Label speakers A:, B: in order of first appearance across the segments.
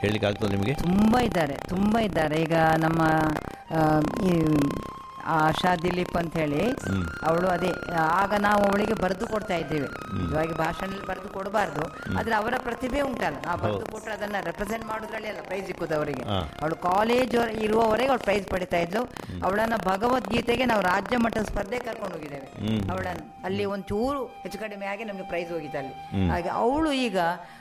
A: ಹೇಳಲಿಕ್ಕೆ ಆಗ್ತದೆ ನಿಮಗೆ
B: ತುಂಬ ಇದ್ದಾರೆ ತುಂಬ ಇದ್ದಾರೆ ಈಗ ನಮ್ಮ ಆ, ಈ ಆಶಾ ದಿಲೀಪ್ ಅಂತ ಹೇಳಿ
A: ಹ್ಮ್.
B: ಅವಳು ಅದೇ ಆಗ ನಾವು ಅವಳಿಗೆ ಬರೆದು ಕೊಡ್ತಾ ಇದ್ದೇವೆ ನಿಜವಾಗಿ ಭಾಷಣದಲ್ಲಿ ಬರೆದು ಕೊಡಬಾರ್ದು ಆದ್ರೆ ಅವರ ಪ್ರತಿಭೆ ಉಂಟಲ್ಲ ನಾವು ಬರೆದು ಕೊಟ್ಟರೆ ಅದನ್ನ ರೆಪ್ರೆಸೆಂಟ್ ಮಾಡೋದ್ರಲ್ಲಿ ಅಲ್ಲ ಪ್ರೈಸ್ ಸಿಕ್ಕುದು ಅವರಿಗೆ
A: ಹಾ.
B: ಅವಳು ಕಾಲೇಜ್ ಇರುವವರೆಗೆ ಅವಳು ಪ್ರೈಸ್ ಪಡಿತಾ ಇದ್ಲು ಅವಳನ್ನ ಭಗವದ್ಗೀತೆಗೆ ನಾವು ರಾಜ್ಯ ಮಟ್ಟದ ಸ್ಪರ್ಧೆ ಕರ್ಕೊಂಡು ಹೋಗಿದ್ದೇವೆ
A: ಹ್ಮ್.
B: ಅವಳನ್ನು ಅಲ್ಲಿ ಒಂದು ಚೂರು ಹೆಚ್ಚು ಕಡಿಮೆ ಆಗಿ ನಮಗೆ ಪ್ರೈಸ್ ಹೋಗಿತ್ತು ಅಲ್ಲಿ ಹಾಗೆ ಅವಳು ಈಗ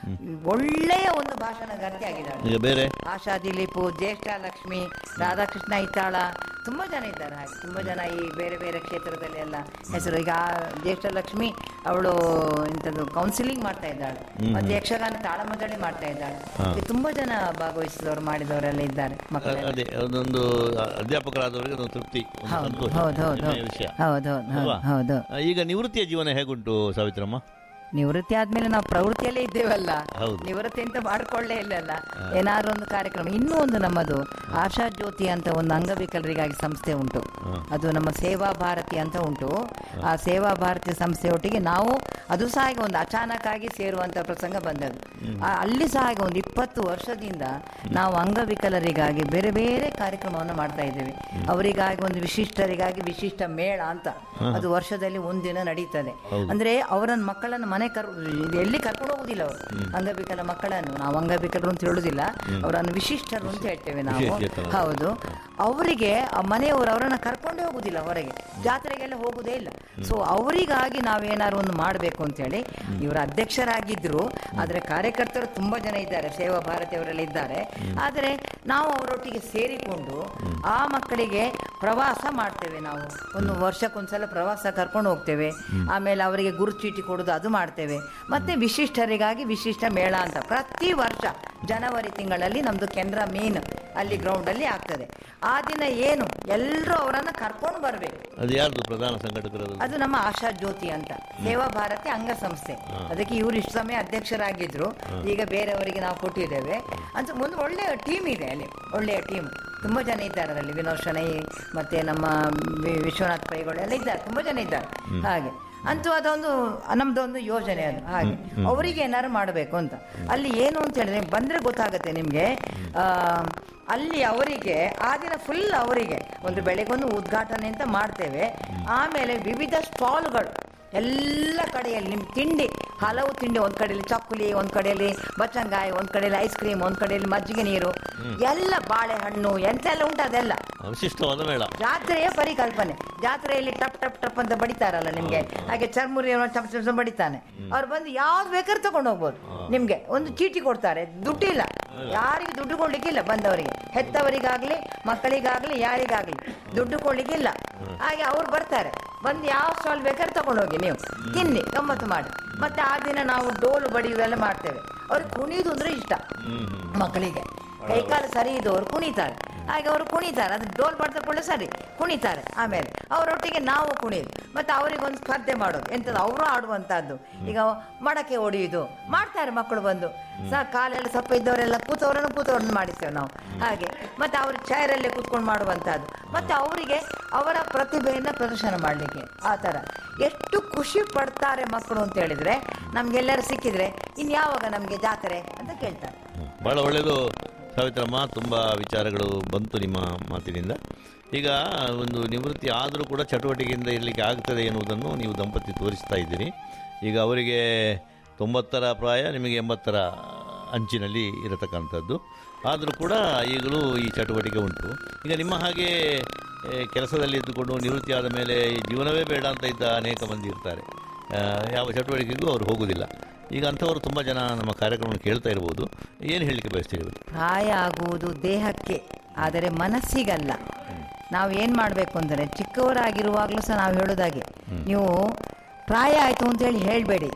B: ಒಳ್ಳೆಯ ಒಂದು ಭಾಷಣಗಾರ್ತಿ ಆಗಿದ್ದಾಳೆ
A: ಈಗ ಬೇರೆ
B: ಆಶಾ ದಿಲೀಪು ಜ್ಯೇಷ್ಠ ಲಕ್ಷ್ಮಿ ರಾಧಾಕೃಷ್ಣ ಇತ್ತಾಳ ತುಂಬಾ ಜನ ಇದ್ದಾರೆ ಹಾಗೆ ತುಂಬಾ ಜನ ಈ ಬೇರೆ ಬೇರೆ ಕ್ಷೇತ್ರದಲ್ಲಿ ಎಲ್ಲ ಹೆಸರು ಈಗ ಆ ಜ್ಯೇಷ್ಠ ಲಕ್ಷ್ಮಿ ಅವಳು ಇಂಥದ್ದು ಕೌನ್ಸಿಲಿಂಗ್ ಮಾಡ್ತಾ ಇದ್ದಾಳೆ ಮತ್ತೆ ಯಕ್ಷಗಾನ ತಾಳಮದ್ದಳೆ ಮಾಡ್ತಾ ಇದ್ದಾಳೆ ಹೀಗೆ ತುಂಬಾ ಜನ ಭಾಗವಹಿಸಿದವರು ಮಾಡಿದವರೆಲ್ಲ ಇದ್ದಾರೆ ಮಕ್ಕಳೆಲ್ಲ
A: ಅದೇ ಅದೊಂದು ಅಧ್ಯಾಪಕರಾದವರಿಗೆ ಒಂದು ತೃಪ್ತಿ ಒಂದು
B: ಹೌದು
A: ಸಂತೋಷ
B: ಹೌದು ಹೌದು
A: ಹೆಮ್ಮೆಯ ವಿಷಯ
B: ಹೌದು ಹೌದು
A: ಅಲ್ವಾ?
B: ಹೌದು
A: ಆ, ಈಗ ನಿವೃತ್ತಿಯ ಜೀವನ ಹೇಗುಂಟು ಸಾವಿತ್ರಮ್ಮ
B: ನಿವೃತ್ತಿ ಆದ್ಮೇಲೆ ನಾವು ಪ್ರವೃತ್ತಿಯಲ್ಲೇ ಇದ್ದೇವಲ್ಲ
A: ಹೌದು.
B: ನಿವೃತ್ತಿ ಅಂತ ಮಾಡ್ಕೊಳ್ಳೇ ಇಲ್ಲಲ್ಲ ಏನಾದ್ರು ಒಂದು ಕಾರ್ಯಕ್ರಮ ಇನ್ನೂ ಒಂದು ನಮ್ಮದು ಆಶಾ ಜ್ಯೋತಿ ಅಂತ ಒಂದು ಅಂಗವಿಕಲರಿಗಾಗಿ ಸಂಸ್ಥೆ ಉಂಟು ಅದು ನಮ್ಮ ಸೇವಾ ಭಾರತಿ ಅಂತ ಉಂಟು ಆ ಸೇವಾ ಭಾರತಿ ಸಂಸ್ಥೆಯೊಟ್ಟಿಗೆ ನಾವು ಅದು ಸಹ ಹಾಗೆ ಒಂದು ಅಚಾನಕ್ ಆಗಿ ಸೇರುವಂತ ಪ್ರಸಂಗ ಬಂದದ್ದು ಆ- ಅಲ್ಲಿ ಸಹ ಹಾಗೆ ಒಂದು ಇಪ್ಪತ್ತು ವರ್ಷದಿಂದ ನಾವು ಅಂಗವಿಕಲರಿಗಾಗಿ ಬೇರೆ ಬೇರೆ ಕಾರ್ಯಕ್ರಮವನ್ನು ಮಾಡ್ತಾ ಇದ್ದೇವೆ ಅವರಿಗಾಗಿ ಒಂದು ವಿಶಿಷ್ಟರಿಗಾಗಿ ವಿಶಿಷ್ಟ ಮೇಳ ಅಂತ ಅದು ವರ್ಷದಲ್ಲಿ ಒಂದಿನ ನಡೀತದೆ ಅಂದ್ರೆ ಅವರನ್ನ ಮಕ್ಕಳನ್ನು ಮನೆ ಕರ್ ಇದು ಎಲ್ಲಿ ಕರ್ಕೊಂಡು ಹೋಗುದಿಲ್ಲ ಅವರು ಅಂಗವಿಕಲ ಮಕ್ಕಳನ್ನು ನಾವು ಅಂಗವಿಕಲರು ಅಂತ ಹೇಳುದಿಲ್ಲ ಅವರನ್ನು ವಿಶಿಷ್ಟರು ಅಂತ ಹೇಳ್ತೇವೆ ನಾವು
A: ವಿಶೇಷಚೇತನರು.
B: ಹೌದು ಅವರಿಗೆ ಆ ಮನೆಯವರು ಅವರನ್ನ ಕರ್ಕೊಂಡೇ ಹೋಗುದಿಲ್ಲ ಹೊರಗೆ ಜಾತ್ರೆಗೆಲ್ಲ ಹೋಗುದೇ ಇಲ್ಲ ಸೊ ಅವರಿಗಾಗಿ ನಾವೇನಾದ್ರು ಒಂದು ಮಾಡಬೇಕು ಅಂತ ಹೇಳಿ ಇವರು ಅಧ್ಯಕ್ಷರಾಗಿದ್ರು ಆದ್ರೆ ಕಾರ್ಯಕರ್ತರು ತುಂಬಾ ಜನ ಇದ್ದಾರೆ ಸೇವಾ ಭಾರತಿ ಅವರೆಲ್ಲ ಇದ್ದಾರೆ ಆದರೆ ನಾವು ಅವರೊಟ್ಟಿಗೆ ಸೇರಿಕೊಂಡು ಆ ಮಕ್ಕಳಿಗೆ ಪ್ರವಾಸ ಮಾಡ್ತೇವೆ ನಾವು ಒಂದು ವರ್ಷಕ್ಕೊಂದ್ಸಲ ಪ್ರವಾಸ ಕರ್ಕೊಂಡು ಹೋಗ್ತೇವೆ ಆಮೇಲೆ ಅವರಿಗೆ ಗುರು ಚೀಟಿ ಕೊಡೋದು ಅದು ಮಾಡ್ತೇವೆ ಮತ್ತೆ ವಿಶಿಷ್ಟರಿಗಾಗಿ ವಿಶಿಷ್ಟ ಮೇಳ ಅಂತ ಪ್ರತಿ ವರ್ಷ ಜನವರಿ ತಿಂಗಳಲ್ಲಿ ನಮ್ದು ಕೇಂದ್ರ ಮೀನ್ ಅಲ್ಲಿ ಗ್ರೌಂಡ್ ಅಲ್ಲಿ ಆಗ್ತದೆ ಆ ದಿನ ಏನು ಎಲ್ಲರೂ ಅವರನ್ನ ಕರ್ಕೊಂಡು ಬರ್ಬೇಕು
A: ಅದು ಯಾರ್ದು ಪ್ರಧಾನ ಸಂಘಟಕರದು
B: ಅದು ನಮ್ಮ ಆಶಾ ಜ್ಯೋತಿ ಅಂತ ಸೇವಾ ಭಾರತಿ ಅಂಗಸಂಸ್ಥೆ ಅದಕ್ಕೆ ಇವರು ಇಷ್ಟು ಸಮಯ ಅಧ್ಯಕ್ಷರಾಗಿದ್ರು ಈಗ ಬೇರೆಯವರಿಗೆ ನಾವು ಕೊಟ್ಟಿದ್ದೇವೆ ಅಂತ ಒಂದು ಒಳ್ಳೆಯ ಟೀಮ್ ಇದೆ ಅಲ್ಲಿ ಒಳ್ಳೆಯ ಟೀಮ್ ತುಂಬಾ ಜನ ಇದ್ದಾರೆ ಅದರಲ್ಲಿ ವಿನೋದ್ ಶಣೈ ಮತ್ತೆ ನಮ್ಮ ವಿ- ವಿಶ್ವನಾಥ್ ಪೈಗಳು ಎಲ್ಲ ಇದ್ದಾರೆ ತುಂಬಾ ಜನ ಇದ್ದಾರೆ ಹಾಗೆ ಅಂತೂ ಅದೊಂದು ನಮ್ದೊಂದು ಯೋಜನೆ ಅದು ಹಾಗೆ ಅವರಿಗೆ ಏನಾದ್ರು ಮಾಡಬೇಕು ಅಂತ ಅಲ್ಲಿ ಏನು ಅಂತ ಹೇಳಿದ್ರೆ ಬಂದ್ರೆ ಗೊತ್ತಾಗುತ್ತೆ ನಿಮ್ಗೆ ಆ, ಅಲ್ಲಿ ಅವರಿಗೆ ಆ ದಿನ ಫುಲ್ ಅವರಿಗೆ ಒಂದು ಬೆಳಗೊಂದು ಉದ್ಘಾಟನೆ ಅಂತ ಮಾಡ್ತೇವೆ ಆಮೇಲೆ ವಿವಿಧ ಸ್ಟಾಲ್ಗಳು ಎಲ್ಲ ಕಡೆಯಲ್ಲಿ ನಿಮ್ ತಿಂಡಿ ಹಲವು ತಿಂಡಿ ಒಂದ್ ಕಡೆಯಲ್ಲಿ ಚಕ್ಕುಲಿ ಒಂದ್ ಕಡೆಯಲ್ಲಿ ಬಚ್ಚಂಗಾಯಿ ಒಂದ್ ಕಡೆಯಲ್ಲಿ ಐಸ್ ಕ್ರೀಮ್ ಒಂದ್ ಕಡೆಯಲ್ಲಿ ಮಜ್ಜಿಗೆ ನೀರು ಎಲ್ಲ ಬಾಳೆಹಣ್ಣು ಎಂತೆಲ್ಲ ಉಂಟು ಅದೆಲ್ಲ
A: ವಿಶಿಷ್ಟವಾದ ಮೇಳ
B: ಜಾತ್ರೆಯ ಪರಿಕಲ್ಪನೆ ಜಾತ್ರೆಯಲ್ಲಿ ಟಪ್ ಟಪ್ ಟಪ್ ಅಂತ ಬಡಿತಾರಲ್ಲ ನಿಮ್ಗೆ ಹಾಗೆ ಚರ್ಮುರಿ ಟಪ್ ಟಪ್ ಟಪ್ ಬಡಿತಾನೆ ಅವ್ರು ಬಂದು ಯಾವ್ದು ಬೇಕಾದ್ರೂ ತಗೊಂಡು ಹೋಗ್ಬೋದು ನಿಮ್ಗೆ ಒಂದು ಚೀಟಿ ಕೊಡ್ತಾರೆ ದುಡ್ಡಿಲ್ಲ ಯಾರಿಗೆ ದುಡ್ಡು ಕೊಡ್ಲಿಕ್ಕಿಲ್ಲ ಬಂದವರಿಗೆ ಹೆತ್ತವರಿಗಾಗ್ಲಿ ಮಕ್ಕಳಿಗಾಗ್ಲಿ ಯಾರಿಗಾಗ್ಲಿ ದುಡ್ಡು ಕೊಡ್ಲಿಕ್ಕಿಲ್ಲ ಹಾಗೆ ಅವ್ರು ಬರ್ತಾರೆ ಬಂದು ಯಾವ ಸ್ಟಾಲ್ ಬೇಕಾದ್ರೆ ತಗೊಂಡೋಗಿ ನೀವು ತಿನ್ನಿ ಗಮ್ಮತ್ತು ಮಾಡಿ ಮತ್ತೆ ಆ ದಿನ ನಾವು ಡೋಲು ಬಡಿಯುವೆಲ್ಲ ಮಾಡ್ತೇವೆ ಅವ್ರಿಗೆ ಕುಣಿಯುದು ಅಂದ್ರೆ ಇಷ್ಟ ಮಕ್ಕಳಿಗೆ ಕೈಕಾಲು ಸರಿ ಇದ್ದವರು ಕುಣಿತಾರೆ ಹಾಗೆ ಅವರು ಕುಣಿತಾರೆ ಅದು ಡೋಲ್ ಬಡ್ದ ಕೂಡಲೇ ಸರಿ ಕುಣಿತಾರೆ ಆಮೇಲೆ ಅವರೊಟ್ಟಿಗೆ ನಾವು ಕುಣಿಯೋದು ಮತ್ತೆ ಅವರಿಗೊಂದು ಸ್ಪರ್ಧೆ ಮಾಡೋದು ಎಂಥದ್ದು ಅವರು ಆಡುವಂತಹದ್ದು ಈಗ ಮಡಕೆ ಹೊಡೆಯುವುದು ಮಾಡ್ತಾರೆ ಮಕ್ಕಳು ಬಂದು ಸಹ ಕಾಲೆಲ್ಲ ಸಪ್ಪ ಇದ್ದವರೆಲ್ಲ ಕೂತವರನ್ನು ಕೂತವ್ರನ್ನ ಮಾಡಿಸ್ತೇವೆ ನಾವು ಹಾಗೆ ಮತ್ತೆ ಅವ್ರ ಚೇರಲ್ಲೇ ಕೂತ್ಕೊಂಡು ಮಾಡುವಂತಹದ್ದು ಮತ್ತೆ ಅವರಿಗೆ ಅವರ ಪ್ರತಿಭೆಯನ್ನ ಪ್ರದರ್ಶನ ಮಾಡಲಿಕ್ಕೆ ಆ ಥರ ಎಷ್ಟು ಖುಷಿ ಪಡ್ತಾರೆ ಮಕ್ಕಳು ಅಂತ ಹೇಳಿದ್ರೆ ನಮ್ಗೆಲ್ಲರೂ ಸಿಕ್ಕಿದ್ರೆ ಇನ್ಯಾವಾಗ ನಮಗೆ ಜಾತ್ರೆ ಅಂತ ಕೇಳ್ತಾರೆ
A: ಬಹಳ ಒಳ್ಳೆಯದು ಸಾವಿತ್ರಮ್ಮ ತುಂಬ ವಿಚಾರಗಳು ಬಂತು ನಿಮ್ಮ ಮಾತಿನಿಂದ ಈಗ ಒಂದು ನಿವೃತ್ತಿ ಆದರೂ ಕೂಡ ಚಟುವಟಿಕೆಯಿಂದ ಇರಲಿಕ್ಕೆ ಆಗ್ತದೆ ಎನ್ನುವುದನ್ನು ನೀವು ದಂಪತಿ ತೋರಿಸ್ತಾ ಇದ್ದೀರಿ ಈಗ ಅವರಿಗೆ ತೊಂಬತ್ತರ ಪ್ರಾಯ ನಿಮಗೆ ಎಂಬತ್ತರ ಅಂಚಿನಲ್ಲಿ ಇರತಕ್ಕಂಥದ್ದು ಆದರೂ ಕೂಡ ಈಗಲೂ ಈ ಚಟುವಟಿಕೆ ಉಂಟು ಈಗ ನಿಮ್ಮ ಹಾಗೆ ಏ, ಕೆಲಸದಲ್ಲಿ ಇದ್ದುಕೊಂಡು ನಿವೃತ್ತಿ ಆದ ಮೇಲೆ ಈ ಜೀವನವೇ ಬೇಡ ಅಂತ ಇದ್ದ ಅನೇಕ ಮಂದಿ ಇರ್ತಾರೆ ಆ, ಯಾವ ಚಟುವಟಿಕೆಗೂ ಅವರು ಹೋಗುವುದಿಲ್ಲ ಈಗ ಅಂಥವರು ತುಂಬ ಜನ ನಮ್ಮ ಕಾರ್ಯಕ್ರಮವನ್ನು ಕೇಳ್ತಾ ಇರ್ಬೋದು ಏನು ಹೇಳಲಿಕ್ಕೆ ಬಯಸ್ತೀರಿ ಅವರು
B: ಪ್ರಾಯ ಆಗುವುದು ದೇಹಕ್ಕೆ ಆದರೆ ಮನಸ್ಸಿಗಲ್ಲ ನಾವು ಏನು ಮಾಡಬೇಕು ಅಂದರೆ ಚಿಕ್ಕವರಾಗಿರುವಾಗಲೂ ಸಹ ನಾವು ಹೇಳೋದಾಗೆ ನೀವು ಪ್ರಾಯ ಆಯಿತು ಅಂತೇಳಿ ಹೇಳಬೇಡಿ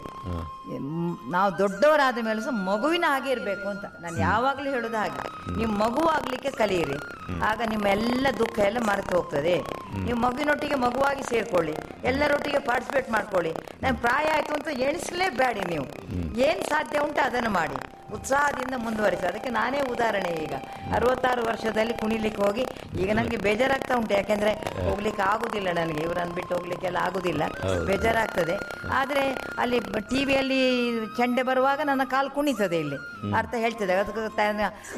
B: ನಾವು ದೊಡ್ಡವರಾದ ಮೇಲೆ ಸಹ ಮಗುವಿನ ಹಾಗೆ ಇರಬೇಕು ಅಂತ ನಾನು ಯಾವಾಗಲೂ ಹೇಳೋದು ಹಾಗೆ ನೀವು ಮಗುವಾಗ್ಲಿಕ್ಕೆ ಕಲಿಯಿರಿ ಆಗ ನಿಮ್ಮ ಎಲ್ಲ ದುಃಖ ಎಲ್ಲ ಮರೆತು ಹೋಗ್ತದೆ ನೀವು ಮಗುವಿನೊಟ್ಟಿಗೆ ಮಗುವಾಗಿ ಸೇರ್ಕೊಳ್ಳಿ ಎಲ್ಲರೊಟ್ಟಿಗೆ ಪಾರ್ಟಿಸಿಪೇಟ್ ಮಾಡ್ಕೊಳ್ಳಿ ನಾನು ಪ್ರಾಯ ಆಯ್ತು ಅಂತ ಎಣಿಸಲೇಬೇಡಿ ನೀವು ಏನ್ ಸಾಧ್ಯ ಉಂಟು ಅದನ್ನು ಮಾಡಿ ಉತ್ಸಾಹದಿಂದ ಮುಂದುವರಿಸಿ ಅದಕ್ಕೆ ನಾನೇ ಉದಾಹರಣೆ ಈಗ ಅರವತ್ತಾರು ವರ್ಷದಲ್ಲಿ ಕುಣಿಲಿಕ್ಕೆ ಹೋಗಿ ಈಗ ನನಗೆ ಬೇಜಾರಾಗ್ತಾ ಉಂಟು ಯಾಕೆಂದ್ರೆ ಹೋಗ್ಲಿಕ್ಕೆ ಆಗುದಿಲ್ಲ ನನಗೆ ಇವರನ್ನು ಬಿಟ್ಟು ಹೋಗ್ಲಿಕ್ಕೆಲ್ಲ ಆಗುದಿಲ್ಲ ಬೇಜಾರಾಗ್ತದೆ ಆದ್ರೆ ಅಲ್ಲಿ ಟಿವಿಯಲ್ಲಿ ಚೆಂಡೆ ಬರುವಾಗ ನನ್ನ ಕಾಲು ಕುಣಿತದೆ ಇಲ್ಲಿ ಅರ್ಥ ಹೇಳ್ತದೆ ಅದಕ್ಕೆ ತ-